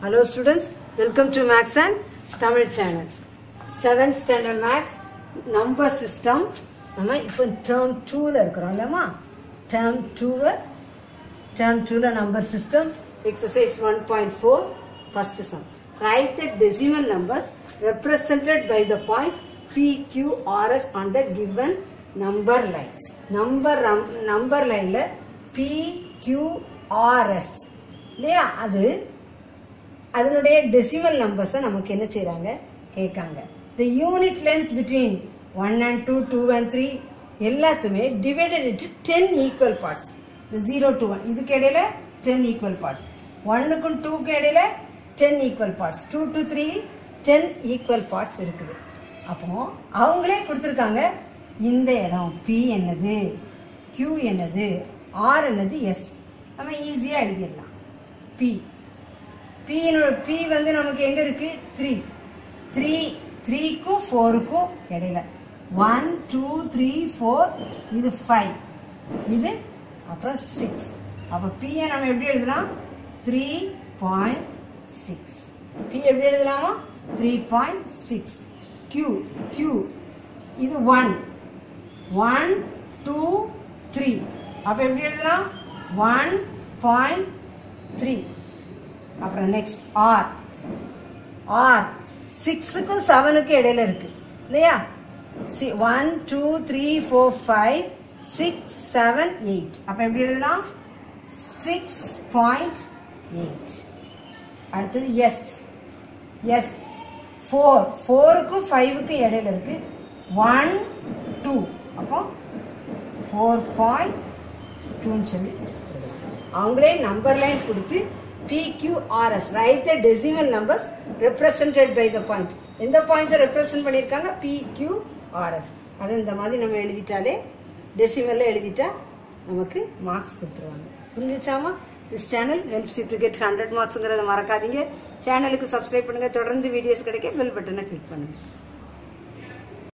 Hello students, welcome to Max and Tamil channel. 7th standard Max number system நம்ம இப்போ term 2ல இருக்கிறோம் இல்லையா term 2 term 2ல number system exercise 1.4 first sum. Write the decimal numbers represented by the points P, Q, R, S on the given number line. Number number lineல P, Q, R, S இல்லையா அது அதனுடைய decimal நம்பர்ஸை நமக்கு என்ன செய்றாங்க கேட்காங்க the unit length between one and two two and three எல்லாத்துமே divided into ten equal parts இந்த ஜீரோ டு ஒன் இதுக்கு இடையில டென் ஈக்குவல் பார்ட்ஸ் ஒன்னுக்கும் டூக்கு இடையில ten equal parts two to three ten equal parts இருக்குது அப்போ அவங்களே கொடுத்துருக்காங்க இந்த இடம் பி என்னது Q என்னது ஆர் என்னது எஸ் நம்ம ஈஸியாக எழுதிடலாம் பி பியினோட பி வந்து நமக்கு எங்க இருக்கு த்ரீ த்ரீ த்ரீக்கும் ஃபோருக்கும் இடையில ஒன் டூ த்ரீ ஃபோர் இது ஃபைவ் இது அப்புறம் சிக்ஸ் அப்போ பியை நம்ம எப்படி எழுதலாம் த்ரீ பாயிண்ட் சிக்ஸ் பி எப்படி எழுதலாமா three point six Q Q இது ஒன் ஒன் டூ த்ரீ அப்போ எப்படி எழுதலாம் ஒன் பாயிண்ட் த்ரீ அப்புறம் நெக்ஸ்ட் ஆர் ஆர் சிக்ஸுக்கும் செவனுக்கும் இடையில இருக்கு இல்லையா see one two three four five six seven eight அப்போ எப்படி எழுதலாம் சிக்ஸ் பாயிண்ட் எயிட் அடுத்தது எஸ் எஸ் ஃபோர் ஃபோருக்கும் ஃபைவுக்கும் இடையில இருக்கு ஒன் டூ அப்போ ஃபோர் பாயிண்ட் டூன்னு சொல்லி அவங்களே நம்பர் லைன் கொடுத்து PQRS write the decimal numbers represented by the point எந்த பாயிண்ட்ஸை ரெப்ரசன்ட் பண்ணியிருக்காங்க PQRS அதை இந்த மாதிரி நம்ம எழுதிட்டாலே டெசிமல்ல எழுதிட்டா நமக்கு மார்க்ஸ் கொடுத்துருவாங்க புரிஞ்சுச்சாமா this channel helps you to get hundred மார்க்ஸுங்கிறத மறக்காதீங்க சேனலுக்கு சப்ஸ்கிரைப் பண்ணுங்க தொடர்ந்து வீடியோஸ் கிடைக்க பெல் பட்டனை கிளிக் பண்ணுங்க